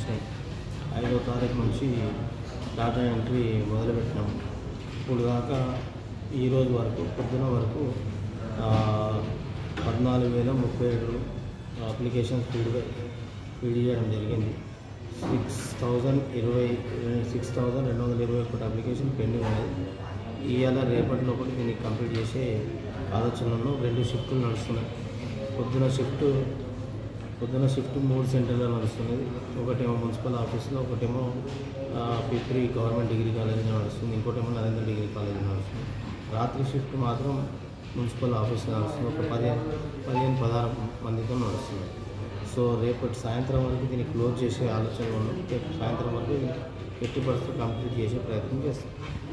వచ్చినాయి ఐదో తారీఖు నుంచి డాటా ఎంట్రీ మొదలుపెట్టినాము ఇప్పుడు దాకా ఈ రోజు వరకు పొద్దున వరకు ఆ, పద్నాలుగు వేల ముప్పై ఏడు అప్లికేషన్స్ ఫీడ్ ఫీడ్ చేయడం జరిగింది సిక్స్ థౌజండ్ ఇరవై సిక్స్ థౌజండ్ రెండు వందల ఇరవై ఒకటి అప్లికేషన్ పెండింగ్ ఉన్నది ఇవాళ రేపటి లోపల దీన్ని కంప్లీట్ చేసే ఆలోచనలో రెండు షిఫ్ట్లు నడుస్తున్నాయి పొద్దున షిఫ్ట్ పొద్దున షిఫ్ట్ మూడు సెంటర్లో నడుస్తున్నది ఒకటేమో మున్సిపల్ ఆఫీస్లో ఒకటేమో ఆ, పిప్రి గవర్నమెంట్ డిగ్రీ కాలేజీలో నడుస్తుంది ఇంకోటేమో నరేంద్ర డిగ్రీ కాలేజీలో నడుస్తుంది రాత్రి షిఫ్ట్ మాత్రం మున్సిపల్ ఆఫీస్లో నడుస్తుంది ఒక పదిహేను పదిహేను పదహారు మందితో నడుస్తుంది సో రేపటి సాయంత్రం వరకు దీన్ని క్లోజ్ చేసే ఆలోచన ఉన్నాం రేపు సాయంత్రం వరకు ఎట్టి పరిస్థితులు కంప్లీట్ చేసే ప్రయత్నం చేస్తాం